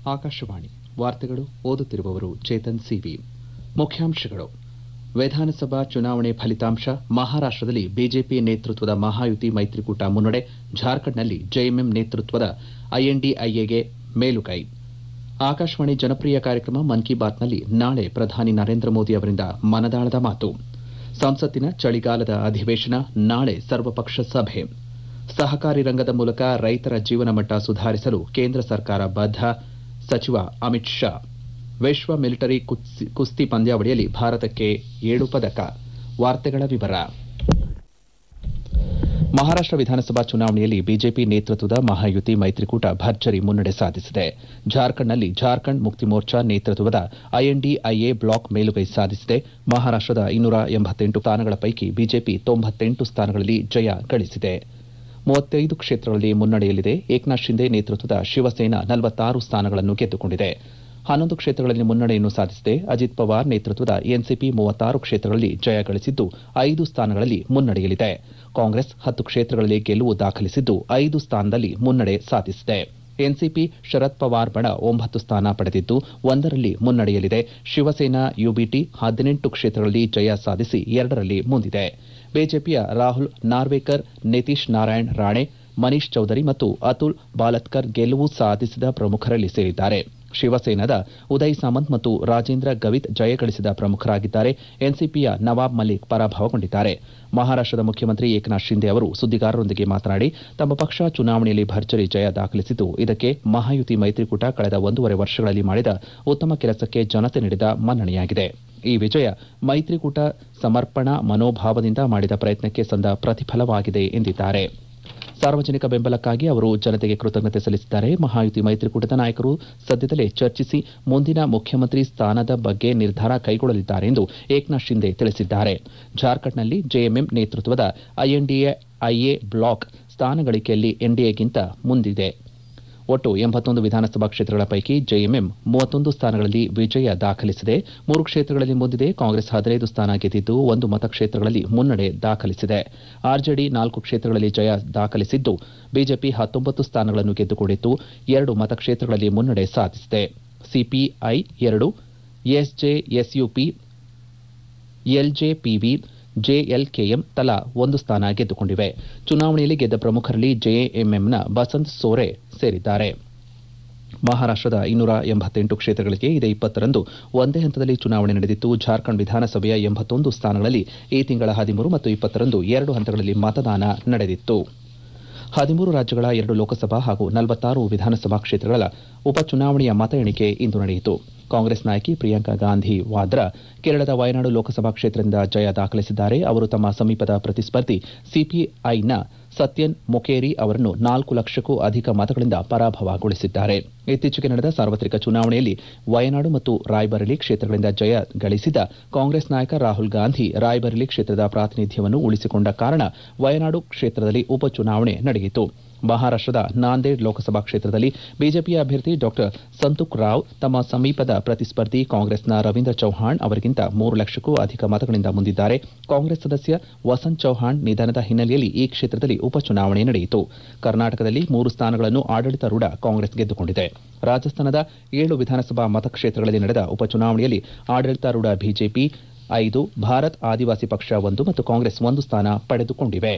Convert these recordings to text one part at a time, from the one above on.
ಆಕಾಶವಾಣಿ ವಾರ್ತೆಗಳು ಓದುತ್ತಿರುವವರು ಚೇತನ್ ಸಿವಿ ಮುಖ್ಯಾಂಶಗಳು ವಿಧಾನಸಭಾ ಚುನಾವಣೆ ಫಲಿತಾಂಶ ಮಹಾರಾಷ್ಟದಲ್ಲಿ ಬಿಜೆಪಿ ನೇತೃತ್ವದ ಮಹಾಯುತಿ ಮೈತ್ರಿಕೂಟ ಮುನ್ನಡೆ ಜಾರ್ಖಂಡ್ನಲ್ಲಿ ಜೆಎಂಎಂ ನೇತೃತ್ವದ ಐಎನ್ಡಿಐಎಗೆ ಮೇಲುಗೈ ಆಕಾಶವಾಣಿ ಜನಪ್ರಿಯ ಕಾರ್ಯಕ್ರಮ ಮನ್ ಕಿ ಬಾತ್ನಲ್ಲಿ ನಾಳೆ ಪ್ರಧಾನಿ ನರೇಂದ್ರ ಮೋದಿ ಅವರಿಂದ ಮನದಾಳದ ಮಾತು ಸಂಸತ್ತಿನ ಚಳಿಗಾಲದ ಅಧಿವೇಶನ ನಾಳೆ ಸರ್ವಪಕ್ಷ ಸಭೆ ಸಹಕಾರಿ ರಂಗದ ಮೂಲಕ ರೈತರ ಜೀವನಮಟ್ಟ ಸುಧಾರಿಸಲು ಕೇಂದ್ರ ಸರ್ಕಾರ ಬದ್ಧ ಸಚಿವ ಅಮಿತ್ ಶಾ ವಿಶ್ವ ಮಿಲಿಟರಿ ಕುಸ್ತಿ ಪಂದ್ಯಾವಳಿಯಲ್ಲಿ ಭಾರತಕ್ಕೆ ಏಳು ಪದಕ ವಾರ್ತೆಗಳ ವಿವರ ಮಹಾರಾಷ್ಟ ವಿಧಾನಸಭಾ ಚುನಾವಣೆಯಲ್ಲಿ ಬಿಜೆಪಿ ನೇತೃತ್ವದ ಮಹಾಯುತಿ ಮೈತ್ರಿಕೂಟ ಭರ್ಜರಿ ಮುನ್ನಡೆ ಸಾಧಿಸಿದೆ ಜಾರ್ಖಂಡ್ನಲ್ಲಿ ಜಾರ್ಖಂಡ್ ಮುಕ್ತಿ ಮೋರ್ಚಾ ನೇತೃತ್ವದ ಐಎನ್ಡಿಐಎ ಬ್ಲಾಕ್ ಮೇಲುಗೈ ಸಾಧಿಸಿದೆ ಮಹಾರಾಷ್ಟದ ಇನ್ನೂರ ಎಂಬತ್ತೆಂಟು ಸ್ಥಾನಗಳ ಪೈಕಿ ಬಿಜೆಪಿ ತೊಂಬತ್ತೆಂಟು ಸ್ಥಾನಗಳಲ್ಲಿ ಜಯ ಗಳಿಸಿದೆ ಮೂವತ್ತೈದು ಕ್ಷೇತ್ರಗಳಲ್ಲಿ ಮುನ್ನಡೆಯಲ್ಲಿದೆ ಏಕನಾಥ್ ಶಿಂದೆ ನೇತೃತ್ವದ ಶಿವಸೇನಾ ನಲವತ್ತಾರು ಸ್ಥಾನಗಳನ್ನು ಗೆದ್ದುಕೊಂಡಿದೆ ಹನ್ನೊಂದು ಕ್ಷೇತ್ರಗಳಲ್ಲಿ ಮುನ್ನಡೆಯನ್ನು ಸಾಧಿಸಿದೆ ಅಜಿತ್ ಪವಾರ್ ನೇತೃತ್ವದ ಎನ್ಸಿಪಿ ಮೂವತ್ತಾರು ಕ್ಷೇತ್ರಗಳಲ್ಲಿ ಜಯ ಗಳಿಸಿದ್ದು ಐದು ಸ್ಥಾನಗಳಲ್ಲಿ ಮುನ್ನಡೆಯಲಿದೆ ಕಾಂಗ್ರೆಸ್ ಹತ್ತು ಕ್ಷೇತ್ರಗಳಲ್ಲಿ ಗೆಲುವು ದಾಖಲಿಸಿದ್ದು ಐದು ಸ್ಥಾನದಲ್ಲಿ ಮುನ್ನಡೆ ಸಾಧಿಸಿದೆ ಎನ್ಸಿಪಿ ಶರದ್ ಪವಾರ್ ಬಣ ಒಂಬತ್ತು ಸ್ಥಾನ ಪಡೆದಿದ್ದು ಒಂದರಲ್ಲಿ ಮುನ್ನಡೆಯಲಿದೆ ಶಿವಸೇನಾ ಯುಬಿಟಿ ಹದಿನೆಂಟು ಕ್ಷೇತ್ರಗಳಲ್ಲಿ ಜಯ ಸಾಧಿಸಿ ಎರಡರಲ್ಲಿ ಮುಂದಿದೆ ಬಿಜೆಪಿಯ ರಾಹುಲ್ ನಾರ್ವೇಕರ್ ನಿತೀಶ್ ನಾರಾಯಣ್ ರಾಣೆ ಮನೀಶ್ ಚೌಧರಿ ಮತ್ತು ಅತುಲ್ ಬಾಲತ್ಕರ್ ಗೆಲುವು ಸಾಧಿಸಿದ ಪ್ರಮುಖರಲ್ಲಿ ಸೇರಿದ್ದಾರೆ ಶಿವಸೇನಾದ ಉದಯ್ ಸಾಮಂತ್ ಮತ್ತು ರಾಜೇಂದ್ರ ಗವಿತ್ ಜಯಗಳಿಸಿದ ಪ್ರಮುಖರಾಗಿದ್ದಾರೆ ಎನ್ಸಿಪಿಯ ನವಾಬ್ ಮಲ್ಲಿಕ್ ಪರಾಭವಗೊಂಡಿದ್ದಾರೆ ಮಹಾರಾಷ್ಟದ ಮುಖ್ಯಮಂತ್ರಿ ಏಕನಾಥ್ ಶಿಂದೆ ಅವರು ಸುದ್ದಿಗಾರರೊಂದಿಗೆ ಮಾತನಾಡಿ ತಮ್ಮ ಪಕ್ಷ ಚುನಾವಣೆಯಲ್ಲಿ ಭರ್ಜರಿ ಜಯ ದಾಖಲಿಸಿದ್ದು ಇದಕ್ಕೆ ಮಹಾಯುತಿ ಮೈತ್ರಿಕೂಟ ಕಳೆದ ಒಂದೂವರೆ ವರ್ಷಗಳಲ್ಲಿ ಮಾಡಿದ ಉತ್ತಮ ಕೆಲಸಕ್ಕೆ ಜನತೆ ನೀಡಿದ ಮನ್ನಣೆಯಾಗಿದೆ ಈ ವಿಜಯ ಮೈತ್ರಿಕೂಟ ಸಮರ್ಪಣಾ ಮನೋಭಾವದಿಂದ ಮಾಡಿದ ಪ್ರಯತ್ನಕ್ಕೆ ಸಂದ ಪ್ರತಿಫಲವಾಗಿದೆ ಎಂದಿದ್ದಾರೆ ಸಾರ್ವಜನಿಕ ಬೆಂಬಲಕ್ಕಾಗಿ ಅವರು ಜನತೆಗೆ ಕೃತಜ್ಞತೆ ಸಲ್ಲಿಸಿದ್ದಾರೆ ಮಹಾಯುತಿ ಮೈತ್ರಿಕೂಟದ ನಾಯಕರು ಸದ್ಯದಲ್ಲೇ ಚರ್ಚಿಸಿ ಮುಂದಿನ ಮುಖ್ಯಮಂತ್ರಿ ಸ್ಥಾನದ ಬಗ್ಗೆ ನಿರ್ಧಾರ ಕೈಗೊಳ್ಳಲಿದ್ದಾರೆ ಎಂದು ಏಕನಾಥ್ ಶಿಂದೆ ತಿಳಿಸಿದ್ದಾರೆ ಜಾರ್ಖಂಡ್ನಲ್ಲಿ ಜೆಎಂಎಂ ನೇತೃತ್ವದ ಐಎನ್ಡಿಎ ಬ್ಲಾಕ್ ಸ್ಥಾನ ಗಳಿಕೆಯಲ್ಲಿ ಎನ್ಡಿಎಗಿಂತ ಮುಂದಿದೆ ಒಟ್ಟು ಎಂಬತ್ತೊಂದು ವಿಧಾನಸಭಾ ಕ್ಷೇತ್ರಗಳ ಪೈಕಿ ಜೆಎಂಎಂ ಮೂವತ್ತೊಂದು ಸ್ಥಾನಗಳಲ್ಲಿ ವಿಜಯ ದಾಖಲಿಸಿದೆ ಮೂರು ಕ್ಷೇತ್ರಗಳಲ್ಲಿ ಮುಂದಿದೆ ಕಾಂಗ್ರೆಸ್ ಹದಿನೈದು ಸ್ಥಾನ ಗೆದ್ದಿದ್ದು ಒಂದು ಮತಕ್ಷೇತ್ರಗಳಲ್ಲಿ ಮುನ್ನಡೆ ದಾಖಲಿಸಿದೆ ಆರ್ಜೆಡಿ ನಾಲ್ಕು ಕ್ಷೇತ್ರಗಳಲ್ಲಿ ಜಯ ದಾಖಲಿಸಿದ್ದು ಬಿಜೆಪಿ ಹತ್ತೊಂಬತ್ತು ಸ್ಥಾನಗಳನ್ನು ಗೆದ್ದುಕೊಂಡಿದ್ದು ಎರಡು ಮತಕ್ಷೇತ್ರಗಳಲ್ಲಿ ಮುನ್ನಡೆ ಸಾಧಿಸಿದೆ ಸಿಪಿಐ ಎರಡು ಎಸ್ಜೆಎಸ್ಯುಪಿ ಎಲ್ಜೆಪಿವಿ ಜೆಎಲ್ಕೆಎಂ ತಲಾ ಒಂದು ಸ್ಥಾನ ಗೆದ್ದುಕೊಂಡಿವೆ ಚುನಾವಣೆಯಲ್ಲಿ ಗೆದ್ದ ಪ್ರಮುಖರಲ್ಲಿ ಜೆಎಂಎಂನ ಬಸಂತ್ ಸೋರೆ ಸೇರಿದ್ದಾರೆ ಮಹಾರಾಷ್ಟದ ಇನ್ನೂರ ಎಂಬತ್ತೆಂಟು ಕ್ಷೇತ್ರಗಳಿಗೆ ಇದೇ ಇಪ್ಪತ್ತರಂದು ಒಂದೇ ಹಂತದಲ್ಲಿ ಚುನಾವಣೆ ನಡೆದಿತ್ತು ಜಾರ್ಖಂಡ್ ವಿಧಾನಸಭೆಯ ಎಂಬತ್ತೊಂದು ಸ್ಥಾನಗಳಲ್ಲಿ ಈ ತಿಂಗಳ ಹದಿಮೂರು ಮತ್ತು ಇಪ್ಪತ್ತರಂದು ಎರಡು ಹಂತಗಳಲ್ಲಿ ಮತದಾನ ನಡೆದಿತ್ತು ಹದಿಮೂರು ರಾಜ್ಯಗಳ ಎರಡು ಲೋಕಸಭಾ ಹಾಗೂ ನಲವತ್ತಾರು ವಿಧಾನಸಭಾ ಕ್ಷೇತ್ರಗಳ ಉಪಚುನಾವಣೆಯ ಮತ ಎಣಿಕೆ ಇಂದು ನಡೆಯಿತು ಕಾಂಗ್ರೆಸ್ ನಾಯಕಿ ಪ್ರಿಯಾಂಕಾ ಗಾಂಧಿ ವಾದ್ರಾ ಕೇರಳದ ವಯನಾಡು ಲೋಕಸಭಾ ಕ್ಷೇತ್ರದಿಂದ ಜಯ ದಾಖಲಿಸಿದ್ದಾರೆ ಅವರು ತಮ್ಮ ಸಮೀಪದ ಪ್ರತಿಸ್ಪರ್ಧಿ ಸಿಪಿಐನ ಸತ್ಯನ್ ಮೊಕೇರಿ ಅವರನ್ನು ನಾಲ್ಕು ಲಕ್ಷಕ್ಕೂ ಅಧಿಕ ಮತಗಳಿಂದ ಪರಾಭವಗೊಳಿಸಿದ್ದಾರೆ ಇತ್ತೀಚೆಗೆ ನಡೆದ ಸಾರ್ವತ್ರಿಕ ಚುನಾವಣೆಯಲ್ಲಿ ವಯನಾಡು ಮತ್ತು ರಾಯ್ಬರೇಲಿ ಕ್ಷೇತ್ರಗಳಿಂದ ಜಯ ಗಳಿಸಿದ ಕಾಂಗ್ರೆಸ್ ನಾಯಕ ರಾಹುಲ್ ಗಾಂಧಿ ರಾಯ್ಬರೇಲಿ ಕ್ಷೇತ್ರದ ಪ್ರಾತಿನಿಧ್ಯವನ್ನು ಉಳಿಸಿಕೊಂಡ ಕಾರಣ ವಯನಾಡು ಕ್ಷೇತ್ರದಲ್ಲಿ ಉಪಚುನಾವಣೆ ನಡೆಯಿತು ಮಹಾರಾಷ್ಟದ ನಾಂದೇಡ್ ಲೋಕಸಭಾ ಕ್ಷೇತ್ರದಲ್ಲಿ ಬಿಜೆಪಿಯ ಅಭ್ಯರ್ಥಿ ಡಾ ಸಂತುಕ್ ರಾವ್ ತಮ್ಮ ಸಮೀಪದ ಪ್ರತಿಸ್ಪರ್ಧಿ ಕಾಂಗ್ರೆಸ್ನ ರವೀಂದ್ರ ಚೌಹಾಣ್ ಅವರಿಗಿಂತ ಮೂರು ಲಕ್ಷಕ್ಕೂ ಅಧಿಕ ಮತಗಳಿಂದ ಮುಂದಿದ್ದಾರೆ ಕಾಂಗ್ರೆಸ್ ಸದಸ್ಯ ವಸಂತ್ ಚೌಹಾಣ್ ನಿಧನದ ಹಿನ್ನೆಲೆಯಲ್ಲಿ ಈ ಕ್ಷೇತ್ರದಲ್ಲಿ ಉಪಚುನಾವಣೆ ನಡೆಯಿತು ಕರ್ನಾಟಕದಲ್ಲಿ ಮೂರು ಸ್ಥಾನಗಳನ್ನು ಆಡಳಿತಾರೂಢ ಕಾಂಗ್ರೆಸ್ ಗೆದ್ದುಕೊಂಡಿದೆ ರಾಜಸ್ಥಾನದ ಏಳು ವಿಧಾನಸಭಾ ಮತಕ್ಷೇತ್ರಗಳಲ್ಲಿ ನಡೆದ ಉಪಚುನಾವಣೆಯಲ್ಲಿ ಆಡಳಿತಾರೂಢ ಬಿಜೆಪಿ ಐದು ಭಾರತ್ ಆದಿವಾಸಿ ಪಕ್ಷ ಒಂದು ಮತ್ತು ಕಾಂಗ್ರೆಸ್ ಒಂದು ಸ್ಥಾನ ಪಡೆದುಕೊಂಡಿವೆ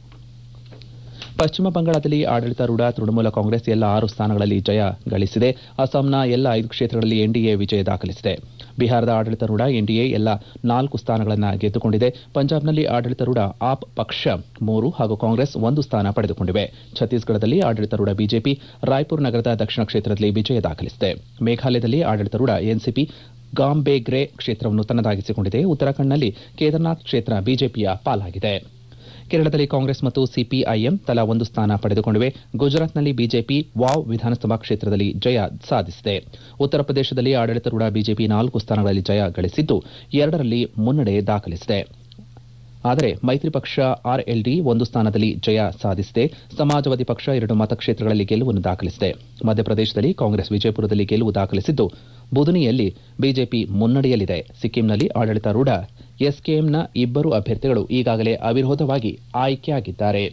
ಪಶ್ಚಿಮ ಬಂಗಾಳದಲ್ಲಿ ಆಡಳಿತಾರೂಢ ತೃಣಮೂಲ ಕಾಂಗ್ರೆಸ್ ಎಲ್ಲ ಆರು ಸ್ಥಾನಗಳಲ್ಲಿ ಜಯ ಗಳಿಸಿದೆ ಅಸ್ಸಾಂನ ಎಲ್ಲ ಐದು ಕ್ಷೇತ್ರಗಳಲ್ಲಿ ಎನ್ಡಿಎ ವಿಜಯ ದಾಖಲಿಸಿದೆ ಬಿಹಾರದ ಆಡಳಿತಾರೂಢ ಎನ್ಡಿಎ ಎಲ್ಲ ನಾಲ್ಕು ಸ್ಥಾನಗಳನ್ನು ಗೆದ್ದುಕೊಂಡಿದೆ ಪಂಜಾಬ್ನಲ್ಲಿ ಆಡಳಿತಾರೂಢ ಆಪ್ ಪಕ್ಷ ಮೂರು ಹಾಗೂ ಕಾಂಗ್ರೆಸ್ ಒಂದು ಸ್ಥಾನ ಪಡೆದುಕೊಂಡಿವೆ ಛತ್ತೀಸ್ಗಢದಲ್ಲಿ ಆಡಳಿತಾರೂಢ ಬಿಜೆಪಿ ರಾಯ್ಪುರ್ ನಗರದ ದಕ್ಷಿಣ ಕ್ಷೇತ್ರದಲ್ಲಿ ವಿಜಯ ದಾಖಲಿಸಿದೆ ಮೇಘಾಲಯದಲ್ಲಿ ಆಡಳಿತಾರೂಢ ಎನ್ಸಿಪಿ ಗಾಂಬೇಗ್ರೆ ಕ್ಷೇತ್ರವನ್ನು ತನ್ನದಾಗಿಸಿಕೊಂಡಿದೆ ಉತ್ತರಾಖಂಡ್ನಲ್ಲಿ ಕೇದಾರ್ನಾಥ್ ಕ್ಷೇತ್ರ ಬಿಜೆಪಿಯ ಪಾಲಾಗಿದೆ ಕೇರಳದಲ್ಲಿ ಕಾಂಗ್ರೆಸ್ ಮತ್ತು ಸಿಪಿಐಎಂ ತಲಾ ಒಂದು ಸ್ಥಾನ ಪಡೆದುಕೊಂಡಿವೆ ಗುಜರಾತ್ನಲ್ಲಿ ಬಿಜೆಪಿ ವಾವ್ ವಿಧಾನಸಭಾ ಕ್ಷೇತ್ರದಲ್ಲಿ ಜಯ ಸಾಧಿಸಿದೆ ಉತ್ತರ ಪ್ರದೇಶದಲ್ಲಿ ಆಡಳಿತಾರೂಢ ಬಿಜೆಪಿ ನಾಲ್ಕು ಸ್ಥಾನಗಳಲ್ಲಿ ಜಯ ಗಳಿಸಿದ್ದು ಎರಡರಲ್ಲಿ ಮುನ್ನಡೆ ದಾಖಲಿಸಿದೆ ಆದರೆ ಮೈತ್ರಿ ಪಕ್ಷ ಆರ್ಎಲ್ಡಿ ಒಂದು ಸ್ಥಾನದಲ್ಲಿ ಜಯ ಸಾಧಿಸಿದೆ ಸಮಾಜವಾದಿ ಪಕ್ಷ ಎರಡು ಮತಕ್ಷೇತ್ರಗಳಲ್ಲಿ ಗೆಲುವನ್ನು ದಾಖಲಿಸಿದೆ ಮಧ್ಯಪ್ರದೇಶದಲ್ಲಿ ಕಾಂಗ್ರೆಸ್ ವಿಜಯಪುರದಲ್ಲಿ ಗೆಲುವು ದಾಖಲಿಸಿದ್ದು ಬುಧನಿಯಲ್ಲಿ ಬಿಜೆಪಿ ಮುನ್ನಡೆಯಲಿದೆ ಸಿಕ್ಕಿಂನಲ್ಲಿ ಆಡಳಿತಾರೂಢ ಎಸ್ಕೆಎಂನ ಇಬ್ಬರು ಅಭ್ಯರ್ಥಿಗಳು ಈಗಾಗಲೇ ಅವಿರೋಧವಾಗಿ ಆಯ್ಕೆಯಾಗಿದ್ದಾರೆ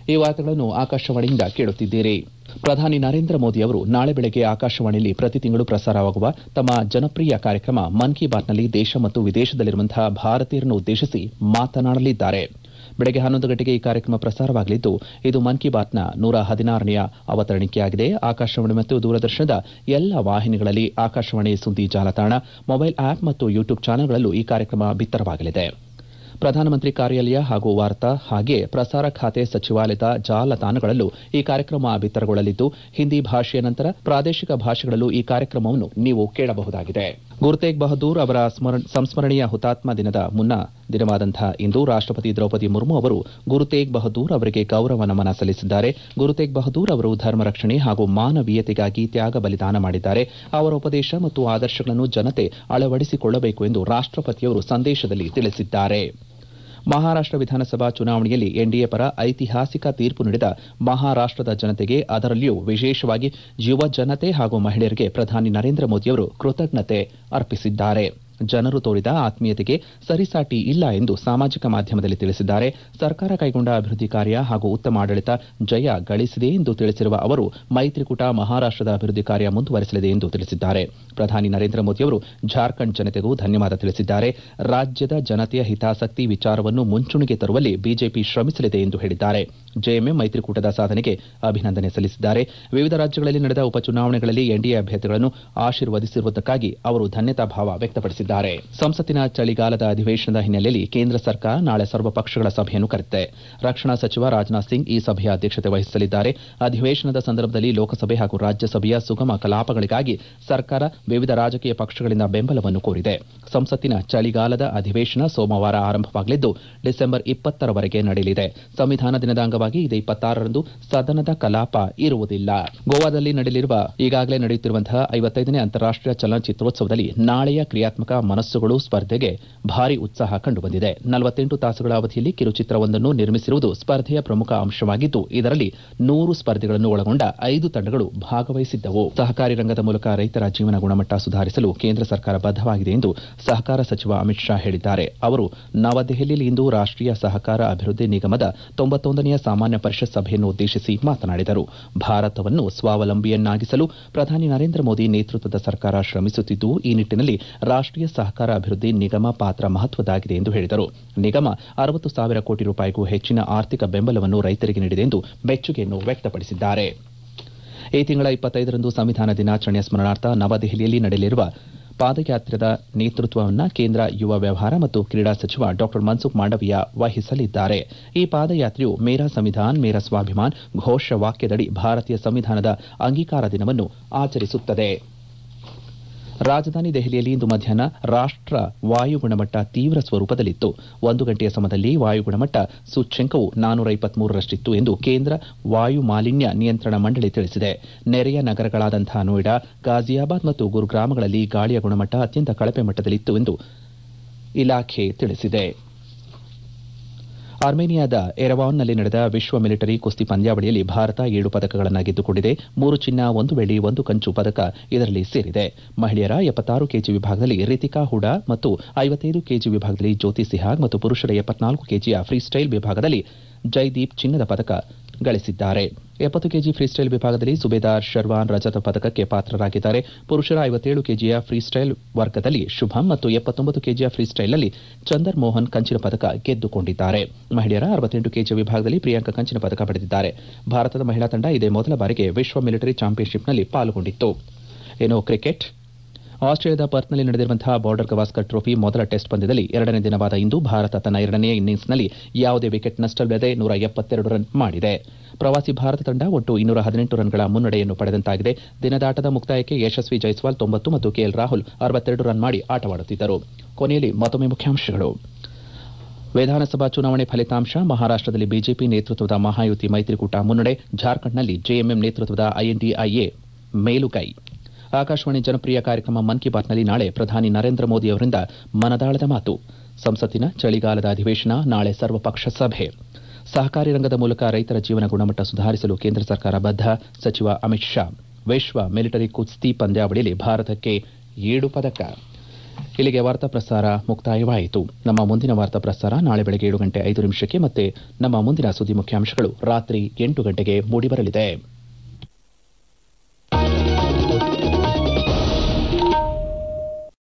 ಈ ವಾರ್ತೆಗಳನ್ನು ಆಕಾಶವಾಣಿಯಿಂದ ಕೇಳುತ್ತಿದ್ದೀರಿ ಪ್ರಧಾನಿ ನರೇಂದ್ರ ಮೋದಿ ಅವರು ನಾಳೆ ಬೆಳಗ್ಗೆ ಆಕಾಶವಾಣಿಯಲ್ಲಿ ಪ್ರತಿ ತಿಂಗಳು ಪ್ರಸಾರವಾಗುವ ತಮ್ಮ ಜನಪ್ರಿಯ ಕಾರ್ಯಕ್ರಮ ಮನ್ ಕಿ ಬಾತ್ನಲ್ಲಿ ದೇಶ ಮತ್ತು ವಿದೇಶದಲ್ಲಿರುವಂತಹ ಭಾರತೀಯರನ್ನು ಉದ್ದೇಶಿಸಿ ಮಾತನಾಡಲಿದ್ದಾರೆ ಬೆಳಗ್ಗೆ ಹನ್ನೊಂದು ಗಂಟೆಗೆ ಈ ಕಾರ್ಯಕ್ರಮ ಪ್ರಸಾರವಾಗಲಿದ್ದು ಇದು ಮನ್ ಕಿ ಬಾತ್ನ ನೂರ ಹದಿನಾರನೆಯ ಅವತರಣಿಕೆಯಾಗಿದೆ ಆಕಾಶವಾಣಿ ಮತ್ತು ದೂರದರ್ಶನದ ಎಲ್ಲ ವಾಹಿನಿಗಳಲ್ಲಿ ಆಕಾಶವಾಣಿ ಸುದ್ದಿ ಜಾಲತಾಣ ಮೊಬೈಲ್ ಆಪ್ ಮತ್ತು ಯೂಟ್ಯೂಬ್ ಚಾನೆಲ್ಗಳಲ್ಲೂ ಈ ಕಾರ್ಯಕ್ರಮ ಬಿತ್ತರವಾಗಲಿದೆ ಪ್ರಧಾನಮಂತ್ರಿ ಕಾರ್ಯಾಲಯ ಹಾಗೂ ವಾರ್ತಾ ಹಾಗೆ ಪ್ರಸಾರ ಖಾತೆ ಸಚಿವಾಲಯದ ಜಾಲತಾಣಗಳಲ್ಲೂ ಈ ಕಾರ್ಯಕ್ರಮ ಬಿತ್ತರಗೊಳ್ಳಲಿದ್ದು ಹಿಂದಿ ಭಾಷೆಯ ನಂತರ ಪ್ರಾದೇಶಿಕ ಭಾಷೆಗಳಲ್ಲೂ ಈ ಕಾರ್ಯಕ್ರಮವನ್ನು ನೀವು ಕೇಳಬಹುದಾಗಿದೆ ಗುರು ತೇಗ್ ಬಹದ್ದೂರ್ ಅವರ ಸಂಸ್ಮರಣೀಯ ಹುತಾತ್ಮ ದಿನದ ಮುನ್ನ ದಿನವಾದಂತಹ ಇಂದು ರಾಷ್ಟಪತಿ ದ್ರೌಪದಿ ಮುರ್ಮು ಅವರು ಗುರು ತೇಗ್ ಬಹದ್ದೂರ್ ಅವರಿಗೆ ಗೌರವ ನಮನ ಸಲ್ಲಿಸಿದ್ದಾರೆ ಗುರು ತೇಗ್ ಬಹದ್ದೂರ್ ಅವರು ಧರ್ಮ ರಕ್ಷಣೆ ಹಾಗೂ ಮಾನವೀಯತೆಗಾಗಿ ತ್ಯಾಗ ಬಲಿದಾನ ಮಾಡಿದ್ದಾರೆ ಅವರ ಉಪದೇಶ ಮತ್ತು ಆದರ್ಶಗಳನ್ನು ಜನತೆ ಅಳವಡಿಸಿಕೊಳ್ಳಬೇಕು ಎಂದು ರಾಷ್ಟಪತಿಯವರು ಸಂದೇಶದಲ್ಲಿ ತಿಳಿಸಿದ್ದಾರೆ ಮಹಾರಾಷ್ಟ ವಿಧಾನಸಭಾ ಚುನಾವಣೆಯಲ್ಲಿ ಎನ್ಡಿಎ ಪರ ಐತಿಹಾಸಿಕ ತೀರ್ಪು ನೀಡಿದ ಮಹಾರಾಷ್ಟದ ಜನತೆಗೆ ಅದರಲ್ಲಿಯೂ ವಿಶೇಷವಾಗಿ ಯುವ ಜನತೆ ಹಾಗೂ ಮಹಿಳೆಯರಿಗೆ ಪ್ರಧಾನಿ ನರೇಂದ್ರ ಮೋದಿಯವರು ಕೃತಜ್ಞತೆ ಅರ್ಪಿಸಿದ್ದಾರೆ ಜನರು ತೋರಿದ ಆತ್ಮೀಯತೆಗೆ ಸರಿಸಾಟಿ ಇಲ್ಲ ಎಂದು ಸಾಮಾಜಿಕ ಮಾಧ್ಯಮದಲ್ಲಿ ತಿಳಿಸಿದ್ದಾರೆ ಸರ್ಕಾರ ಕೈಗೊಂಡ ಅಭಿವೃದ್ಧಿ ಕಾರ್ಯ ಹಾಗೂ ಉತ್ತಮ ಆಡಳಿತ ಜಯ ಗಳಿಸಿದೆ ಎಂದು ತಿಳಿಸಿರುವ ಅವರು ಮೈತ್ರಿಕೂಟ ಮಹಾರಾಷ್ಟದ ಅಭಿವೃದ್ಧಿ ಕಾರ್ಯ ಮುಂದುವರೆಸಲಿದೆ ಎಂದು ತಿಳಿಸಿದ್ದಾರೆ ಪ್ರಧಾನಿ ನರೇಂದ್ರ ಮೋದಿಯವರು ಜಾರ್ಖಂಡ್ ಜನತೆಗೂ ಧನ್ಯವಾದ ತಿಳಿಸಿದ್ದಾರೆ ರಾಜ್ಯದ ಜನತೆಯ ಹಿತಾಸಕ್ತಿ ವಿಚಾರವನ್ನು ಮುಂಚೂಣಿಗೆ ತರುವಲ್ಲಿ ಬಿಜೆಪಿ ಶ್ರಮಿಸಲಿದೆ ಎಂದು ಹೇಳಿದ್ದಾರೆ ಜೆಎಂಎಂ ಮೈತ್ರಿಕೂಟದ ಸಾಧನೆಗೆ ಅಭಿನಂದನೆ ಸಲ್ಲಿಸಿದ್ದಾರೆ ವಿವಿಧ ರಾಜ್ಯಗಳಲ್ಲಿ ನಡೆದ ಉಪಚುನಾವಣೆಗಳಲ್ಲಿ ಎನ್ಡಿಎ ಅಭ್ಯರ್ಥಿಗಳನ್ನು ಆಶೀರ್ವದಿಸಿರುವುದಕ್ಕಾಗಿ ಅವರು ಧನ್ಯತಾ ಭಾವ ವ್ಯಕ್ತಪಡಿಸಿದ್ದಾರೆ ಸಂಸತ್ತಿನ ಚಳಿಗಾಲದ ಅಧಿವೇಶನದ ಹಿನ್ನೆಲೆಯಲ್ಲಿ ಕೇಂದ್ರ ಸರ್ಕಾರ ನಾಳೆ ಸರ್ವಪಕ್ಷಗಳ ಸಭೆಯನ್ನು ಕರೆದಿದೆ ರಕ್ಷಣಾ ಸಚಿವ ರಾಜನಾಥ್ ಸಿಂಗ್ ಈ ಸಭೆಯ ಅಧ್ಯಕ್ಷತೆ ವಹಿಸಲಿದ್ದಾರೆ ಅಧಿವೇಶನದ ಸಂದರ್ಭದಲ್ಲಿ ಲೋಕಸಭೆ ಹಾಗೂ ರಾಜ್ಯಸಭೆಯ ಸುಗಮ ಕಲಾಪಗಳಿಗಾಗಿ ಸರ್ಕಾರ ವಿವಿಧ ರಾಜಕೀಯ ಪಕ್ಷಗಳಿಂದ ಬೆಂಬಲವನ್ನು ಕೋರಿದೆ ಸಂಸತ್ತಿನ ಚಳಿಗಾಲದ ಅಧಿವೇಶನ ಸೋಮವಾರ ಆರಂಭವಾಗಲಿದ್ದು ಡಿಸೆಂಬರ್ ಇಪ್ಪತ್ತರವರೆಗೆ ನಡೆಯಲಿದೆ ಸಂವಿಧಾನ ದಿನದ ಅಂಗವಾಗಿ ಇದೇ ಇಪ್ಪತ್ತಾರರಂದು ಸದನದ ಕಲಾಪ ಇರುವುದಿಲ್ಲ ಗೋವಾದಲ್ಲಿ ನಡೆಯಲಿರುವ ಈಗಾಗಲೇ ನಡೆಯುತ್ತಿರುವಂತಹ ಐವತ್ತೈದನೇ ಅಂತಾರಾಷ್ಟೀಯ ಚಲನಚಿತ್ರೋತ್ಸವದಲ್ಲಿ ನಾಳೆಯ ಕ್ರಿಯಾತ್ಮಕ ಮನಸ್ಸುಗಳು ಸ್ಪರ್ಧೆಗೆ ಭಾರಿ ಉತ್ಸಾಹ ಕಂಡುಬಂದಿದೆ ನಲವತ್ತೆಂಟು ತಾಸುಗಳ ಅವಧಿಯಲ್ಲಿ ಕಿರುಚಿತ್ರವೊಂದನ್ನು ನಿರ್ಮಿಸಿರುವುದು ಸ್ಪರ್ಧೆಯ ಪ್ರಮುಖ ಅಂಶವಾಗಿದ್ದು ಇದರಲ್ಲಿ ನೂರು ಸ್ಪರ್ಧೆಗಳನ್ನು ಒಳಗೊಂಡ ಐದು ತಂಡಗಳು ಭಾಗವಹಿಸಿದ್ದವು ಸಹಕಾರಿ ರಂಗದ ಮೂಲಕ ರೈತರ ಜೀವನ ಗುಣಮಟ್ಟ ಸುಧಾರಿಸಲು ಕೇಂದ್ರ ಸರ್ಕಾರ ಬದ್ದವಾಗಿದೆ ಎಂದು ಸಹಕಾರ ಸಚಿವ ಅಮಿತ್ ಶಾ ಹೇಳಿದ್ದಾರೆ ಅವರು ನವದೆಹಲಿಯಲ್ಲಿ ಇಂದು ರಾಷ್ಟೀಯ ಸಹಕಾರ ಅಭಿವೃದ್ಧಿ ನಿಗಮದ ತೊಂಬತ್ತೊಂದನೆಯ ಸಾಮಾನ್ಯ ಪರಿಷತ್ ಸಭೆಯನ್ನು ಉದ್ದೇಶಿಸಿ ಮಾತನಾಡಿದರು ಭಾರತವನ್ನು ಸ್ವಾವಲಂಬಿಯನ್ನಾಗಿಸಲು ಪ್ರಧಾನಿ ನರೇಂದ್ರ ಮೋದಿ ನೇತೃತ್ವದ ಸರ್ಕಾರ ಶ್ರಮಿಸುತ್ತಿದ್ದು ಈ ನಿಟ್ಟಿನಲ್ಲಿ ರಾಷ್ಟೀಯ ಸಹಕಾರ ಅಭಿವೃದ್ಧಿ ನಿಗಮ ಪಾತ್ರ ಮಹತ್ವದಾಗಿದೆ ಎಂದು ಹೇಳಿದರು ನಿಗಮ ಅರವತ್ತು ಸಾವಿರ ಕೋಟಿ ರೂಪಾಯಿಗೂ ಹೆಚ್ಚಿನ ಆರ್ಥಿಕ ಬೆಂಬಲವನ್ನು ರೈತರಿಗೆ ನೀಡಿದೆ ಎಂದು ಮೆಚ್ಚುಗೆಯನ್ನು ವ್ಯಕ್ತಪಡಿಸಿದ್ದಾರೆ ಈ ತಿಂಗಳ ಇಪ್ಪತ್ತೈದರಂದು ಸಂವಿಧಾನ ದಿನಾಚರಣೆಯ ಸ್ಮರಣಾರ್ಥ ನವದೆಹಲಿಯಲ್ಲಿ ನಡೆಯಲಿರುವ ಪಾದಯಾತ್ರೆದ ನೇತೃತ್ವವನ್ನು ಕೇಂದ್ರ ಯುವ ವ್ಯವಹಾರ ಮತ್ತು ಕ್ರೀಡಾ ಸಚಿವ ಡಾ ಮನ್ಸುಖ್ ಮಾಂಡವೀಯ ವಹಿಸಲಿದ್ದಾರೆ ಈ ಪಾದಯಾತ್ರೆಯು ಮೇರಾ ಸಂವಿಧಾನ್ ಮೇರಾ ಸ್ವಾಭಿಮಾನ್ ಘೋಷ ವಾಕ್ಯದಡಿ ಭಾರತೀಯ ಸಂವಿಧಾನದ ಅಂಗೀಕಾರ ದಿನವನ್ನು ಆಚರಿಸುತ್ತದೆ ರಾಜಧಾನಿ ದೆಹಲಿಯಲ್ಲಿ ಇಂದು ಮಧ್ಯಾಹ್ನ ರಾಷ್ಟ ವಾಯು ಗುಣಮಟ್ಟ ತೀವ್ರ ಸ್ವರೂಪದಲ್ಲಿತ್ತು ಒಂದು ಗಂಟೆಯ ಸಮಯದಲ್ಲಿ ವಾಯು ಗುಣಮಟ್ಟ ಸೂಚ್ಯಂಕವು ನಾನೂರ ಇಪ್ಪತ್ಮೂರರಷ್ಟಿತ್ತು ಎಂದು ಕೇಂದ್ರ ವಾಯು ಮಾಲಿನ್ಯ ನಿಯಂತ್ರಣ ಮಂಡಳಿ ತಿಳಿಸಿದೆ ನೆರೆಯ ನಗರಗಳಾದಂತಹ ನೋಯ್ಡಾ ಗಾಜಿಯಾಬಾದ್ ಮತ್ತು ಗುರುಗ್ರಾಮಗಳಲ್ಲಿ ಗಾಳಿಯ ಗುಣಮಟ್ಟ ಅತ್ಯಂತ ಕಳಪೆ ಮಟ್ಟದಲ್ಲಿತ್ತು ಎಂದು ಇಲಾಖೆ ತಿಳಿಸಿದೆ ಆರ್ಮೇನಿಯಾದ ಎರವಾನ್ನಲ್ಲಿ ನಡೆದ ವಿಶ್ವ ಮಿಲಿಟರಿ ಕುಸ್ತಿ ಪಂದ್ಯಾವಳಿಯಲ್ಲಿ ಭಾರತ ಏಳು ಪದಕಗಳನ್ನು ಗೆದ್ದುಕೊಂಡಿದೆ ಮೂರು ಚಿನ್ನ ಒಂದು ಬೆಳ್ಳಿ ಒಂದು ಕಂಚು ಪದಕ ಇದರಲ್ಲಿ ಸೇರಿದೆ ಮಹಿಳೆಯರ ಎಪ್ಪತ್ತಾರು ಕೆಜಿ ವಿಭಾಗದಲ್ಲಿ ರಿತಿಕಾ ಹುಡಾ ಮತ್ತು ಐವತ್ತೈದು ಕೆಜಿ ವಿಭಾಗದಲ್ಲಿ ಜ್ಯೋತಿ ಸಿಹಾಗ್ ಮತ್ತು ಪುರುಷರ ಎಪ್ಪತ್ನಾಲ್ಕು ಕೆಜಿಯ ಫ್ರೀಸ್ಟೈಲ್ ವಿಭಾಗದಲ್ಲಿ ಜೈದೀಪ್ ಚಿನ್ನದ ಪದಕ ಗಳಿಸಿದ್ದಾರೆ ಎಪ್ಪತ್ತು ಕೆಜಿ ಫ್ರೀಸ್ಟೈಲ್ ವಿಭಾಗದಲ್ಲಿ ಸುಬೇದಾರ್ ಶರ್ವಾನ್ ರಜತ ಪದಕಕ್ಕೆ ಪಾತ್ರರಾಗಿದ್ದಾರೆ ಪುರುಷರ ಐವತ್ತೇಳು ಕೆಜಿಯ ಫ್ರೀಸ್ಟೈಲ್ ವರ್ಗದಲ್ಲಿ ಶುಭಂ ಮತ್ತು ಎಪ್ಪತ್ತೊಂಬತ್ತು ಕೆಜಿಯ ಫ್ರೀಸ್ಟೈಲ್ನಲ್ಲಿ ಚಂದರ್ ಮೋಹನ್ ಕಂಚಿನ ಪದಕ ಗೆದ್ದುಕೊಂಡಿದ್ದಾರೆ ಮಹಿಳೆಯರ ಅರವತ್ತೆಂಟು ಕೆಜಿ ವಿಭಾಗದಲ್ಲಿ ಪ್ರಿಯಾಂಕಾ ಕಂಚಿನ ಪದಕ ಪಡೆದಿದ್ದಾರೆ ಭಾರತದ ಮಹಿಳಾ ತಂಡ ಇದೇ ಮೊದಲ ಬಾರಿಗೆ ವಿಶ್ವ ಮಿಲಿಟರಿ ಚಾಂಪಿಯನ್ಶಿಪ್ನಲ್ಲಿ ಪಾಲ್ಗೊಂಡಿತ್ತು ಇನ್ನು ಕ್ರಿಕೆಟ್ ಆಸ್ಟ್ರೇಲಿಯಾದ ಪರ್ತ್ನಲ್ಲಿ ನಡೆದಿರುವಂತಹ ಬಾರ್ಡರ್ ಗವಾಸ್ಕರ್ ಟ್ರೋಫಿ ಮೊದಲ ಟೆಸ್ಟ್ ಪಂದ್ಯದಲ್ಲಿ ಎರಡನೇ ದಿನವಾದ ಇಂದು ಭಾರತ ತನ್ನ ಎರಡನೇ ಇನ್ನಿಂಗ್ಸ್ನಲ್ಲಿ ಯಾವುದೇ ವಿಕೆಟ್ ನಷ್ಟವಿಲ್ಲದೆ ನೂರ ಎಪ್ಪತ್ತೆರಡು ರನ್ ಮಾಡಿದೆ ಪ್ರವಾಸಿ ಭಾರತ ತಂಡ ಒಟ್ಟು ಇನ್ನೂರ ಹದಿನೆಂಟು ರನ್ಗಳ ಮುನ್ನಡೆಯನ್ನು ಪಡೆದಂತಾಗಿದೆ ದಿನದಾಟದ ಮುಕ್ತಾಯಕ್ಕೆ ಯಶಸ್ವಿ ಜೈಸ್ವಾಲ್ ತೊಂಬತ್ತು ಮತ್ತು ಕೆಎಲ್ ರಾಹುಲ್ ಅರವತ್ತೆರಡು ರನ್ ಮಾಡಿ ಆಟವಾಡುತ್ತಿದ್ದರು ಕೊನೆಯಲ್ಲಿ ಮತ್ತೊಮ್ಮೆ ಮುಖ್ಯಾಂಶಗಳು ವಿಧಾನಸಭಾ ಚುನಾವಣೆ ಫಲಿತಾಂಶ ಮಹಾರಾಷ್ಟದಲ್ಲಿ ಬಿಜೆಪಿ ನೇತೃತ್ವದ ಮಹಾಯುತಿ ಮೈತ್ರಿಕೂಟ ಮುನ್ನಡೆ ಜಾರ್ಖಂಡ್ನಲ್ಲಿ ಜೆಎಂಎಂ ನೇತೃತ್ವದ ಐಎನ್ಡಿಐಎ ಮೇಲುಗೈ ಆಕಾಶವಾಣಿ ಜನಪ್ರಿಯ ಕಾರ್ಯಕ್ರಮ ಮನ್ ಕಿ ಬಾತ್ನಲ್ಲಿ ನಾಳೆ ಪ್ರಧಾನಿ ನರೇಂದ್ರ ಮೋದಿ ಅವರಿಂದ ಮನದಾಳದ ಮಾತು ಸಂಸತ್ತಿನ ಚಳಿಗಾಲದ ಅಧಿವೇಶನ ನಾಳೆ ಸರ್ವಪಕ್ಷ ಸಭೆ ಸಹಕಾರಿ ರಂಗದ ಮೂಲಕ ರೈತರ ಜೀವನ ಗುಣಮಟ್ಟ ಸುಧಾರಿಸಲು ಕೇಂದ್ರ ಸರ್ಕಾರ ಬದ್ಧ ಸಚಿವ ಅಮಿತ್ ಶಾ ವಿಶ್ವ ಮಿಲಿಟರಿ ಕುಸ್ತಿ ಪಂದ್ಯಾವಳಿಯಲ್ಲಿ ಭಾರತಕ್ಕೆ ಏಳು ಪದಕ ಇಲ್ಲಿಗೆ ವಾರ್ತಾ ಪ್ರಸಾರ ಮುಕ್ತಾಯವಾಯಿತು ನಮ್ಮ ಮುಂದಿನ ವಾರ್ತಾ ಪ್ರಸಾರ ನಾಳೆ ಬೆಳಗ್ಗೆ ಏಳು ಗಂಟೆ ಐದು ನಿಮಿಷಕ್ಕೆ ಮತ್ತೆ ನಮ್ಮ ಮುಂದಿನ ಸುದ್ದಿ ಮುಖ್ಯಾಂಶಗಳು ರಾತ್ರಿ ಎಂಟು ಗಂಟೆಗೆ ಮೂಡಿಬರಲಿದೆ